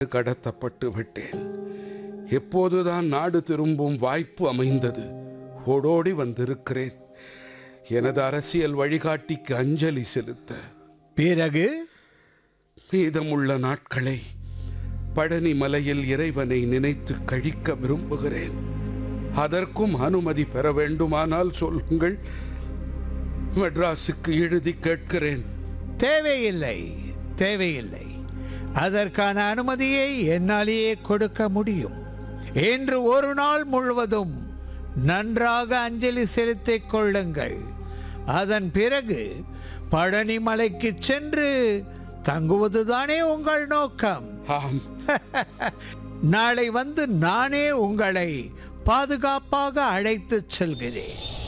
கடத்தப்பட்டு விட்டேன் எப்போதுதான் நாடு திரும்பும் வாய்ப்பு அமைந்தது ஓடோடி வந்திருக்கிறேன் எனது அரசியல் வழிகாட்டிக்கு அஞ்சலி செலுத்த பிறகு மீதமுள்ள நாட்களை பழனி மலையில் இறைவனை நினைத்து கழிக்க விரும்புகிறேன் அதற்கும் அனுமதி பெற வேண்டுமானால் சொல்லுங்கள் மெட்ராஸுக்கு எழுதி கேட்கிறேன் தேவையில்லை தேவையில்லை அதற்கான அனுமதியை என்னாலேயே கொடுக்க முடியும் இன்று ஒரு நாள் முழுவதும் நன்றாக அஞ்சலி செலுத்திக் கொள்ளுங்கள் அதன் பிறகு பழனி மலைக்கு சென்று தங்குவதுதானே உங்கள் நோக்கம் ஆம் நாளை வந்து நானே உங்களை பாதுகாப்பாக அழைத்துச் செல்கிறேன்